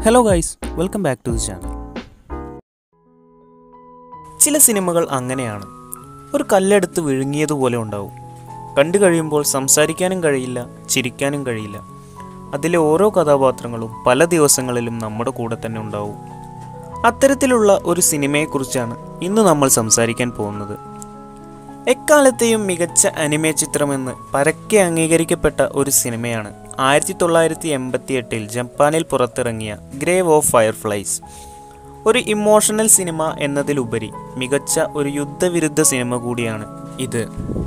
hello guys welcome back to the channel ചില സിനിമകൾ അങ്ങനെയാണ് ഒരു കല്ലെടുത്ത് വിഴുങ്ങിയതുപോലെ ഉണ്ടാവും കണ്ടു കഴിയുമ്പോൾ സംസാരിക്കാനും കഴിയില്ല ചിരിക്കാനും കഴിയില്ല അതിലെ ഓരോ കഥാപാത്രങ്ങളും പല ദിവസങ്ങളിലും നമ്മുടെ കൂടെ തന്നെ ഉണ്ടാവും അത്തരത്തിലുള്ള ഒരു സിനിമയെക്കുറിച്ചാണ് ഇന്ന് നമ്മൾ സംസാരിക്കാൻ പോകുന്നത് എക്കാലത്തെയും മികച്ച അനിമേ ചിത്രമെന്ന് പരക്കെ അംഗീകരിക്കപ്പെട്ട ഒരു സിനിമയാണ് ആയിരത്തി തൊള്ളായിരത്തി എൺപത്തി എട്ടിൽ ജപ്പാനിൽ പുറത്തിറങ്ങിയ ഗ്രേവ് ഓഫ് ഫയർഫ്ലൈസ് ഒരു ഇമോഷണൽ സിനിമ എന്നതിലുപരി മികച്ച ഒരു യുദ്ധവിരുദ്ധ സിനിമ കൂടിയാണ് ഇത്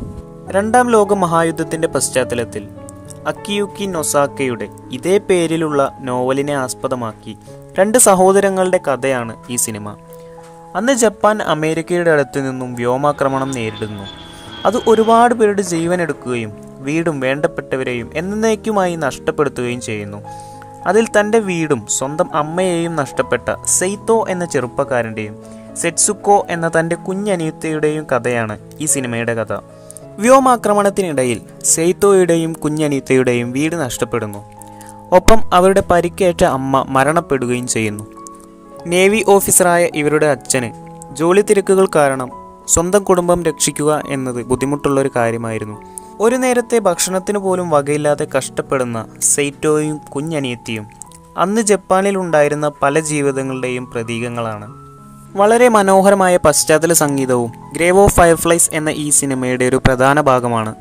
രണ്ടാം ലോക മഹായുദ്ധത്തിന്റെ പശ്ചാത്തലത്തിൽ അക്കിയുക്കി നൊസാക്കയുടെ ഇതേ പേരിലുള്ള നോവലിനെ ആസ്പദമാക്കി രണ്ട് സഹോദരങ്ങളുടെ കഥയാണ് ഈ സിനിമ അന്ന് ജപ്പാൻ അമേരിക്കയുടെ അടുത്ത് നിന്നും വ്യോമാക്രമണം നേരിടുന്നു അത് ഒരുപാട് പേരുടെ ജീവൻ എടുക്കുകയും വീടും വേണ്ടപ്പെട്ടവരെയും എന്നേക്കുമായി നഷ്ടപ്പെടുത്തുകയും ചെയ്യുന്നു അതിൽ തൻ്റെ വീടും സ്വന്തം അമ്മയെയും നഷ്ടപ്പെട്ട സെയ്ത്തോ എന്ന ചെറുപ്പക്കാരൻ്റെയും സെറ്റ്സുക്കോ എന്ന തൻ്റെ കുഞ്ഞനിയത്തയുടെയും കഥയാണ് ഈ സിനിമയുടെ കഥ വ്യോമാക്രമണത്തിനിടയിൽ സെയ്ത്തോയുടെയും കുഞ്ഞനിയത്തയുടെയും വീട് നഷ്ടപ്പെടുന്നു ഒപ്പം അവരുടെ പരിക്കേറ്റ അമ്മ മരണപ്പെടുകയും ചെയ്യുന്നു നേവി ഓഫീസറായ ഇവരുടെ അച്ഛന് ജോലി തിരക്കുകൾ കാരണം സ്വന്തം കുടുംബം രക്ഷിക്കുക എന്നത് ബുദ്ധിമുട്ടുള്ള ഒരു കാര്യമായിരുന്നു ഒരു നേരത്തെ ഭക്ഷണത്തിന് പോലും വകയില്ലാതെ കഷ്ടപ്പെടുന്ന സെയ്റ്റോയും കുഞ്ഞനിയത്തിയും അന്ന് ജപ്പാനിൽ ഉണ്ടായിരുന്ന പല ജീവിതങ്ങളുടെയും പ്രതീകങ്ങളാണ് വളരെ മനോഹരമായ പശ്ചാത്തല സംഗീതവും ഗ്രേവ് ഓഫ് ഫയർഫ്ലൈസ് എന്ന ഈ സിനിമയുടെ ഒരു പ്രധാന ഭാഗമാണ്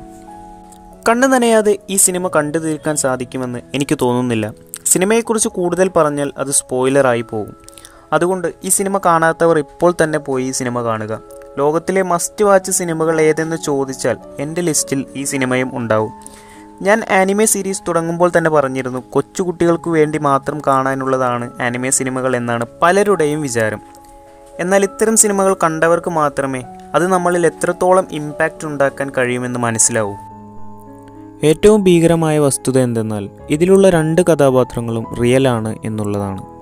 കണ്ണു നനയാതെ ഈ സിനിമ കണ്ടു തീർക്കാൻ സാധിക്കുമെന്ന് എനിക്ക് തോന്നുന്നില്ല സിനിമയെക്കുറിച്ച് കൂടുതൽ പറഞ്ഞാൽ അത് സ്പോയിലറായി പോകും അതുകൊണ്ട് ഈ സിനിമ കാണാത്തവർ ഇപ്പോൾ തന്നെ പോയി ഈ സിനിമ കാണുക ലോകത്തിലെ മസ്റ്റ് വാച്ച് സിനിമകൾ ഏതെന്ന് ചോദിച്ചാൽ എൻ്റെ ലിസ്റ്റിൽ ഈ സിനിമയും ഉണ്ടാവും ഞാൻ ആനിമേ സീരീസ് തുടങ്ങുമ്പോൾ തന്നെ പറഞ്ഞിരുന്നു കൊച്ചുകുട്ടികൾക്ക് വേണ്ടി മാത്രം കാണാനുള്ളതാണ് ആനിമേ സിനിമകൾ എന്നാണ് പലരുടെയും വിചാരം എന്നാൽ ഇത്തരം സിനിമകൾ കണ്ടവർക്ക് മാത്രമേ അത് നമ്മളിൽ എത്രത്തോളം ഇമ്പാക്റ്റ് ഉണ്ടാക്കാൻ കഴിയുമെന്ന് മനസ്സിലാവൂ ഏറ്റവും ഭീകരമായ വസ്തുത എന്തെന്നാൽ ഇതിലുള്ള രണ്ട് കഥാപാത്രങ്ങളും റിയൽ ആണ് എന്നുള്ളതാണ്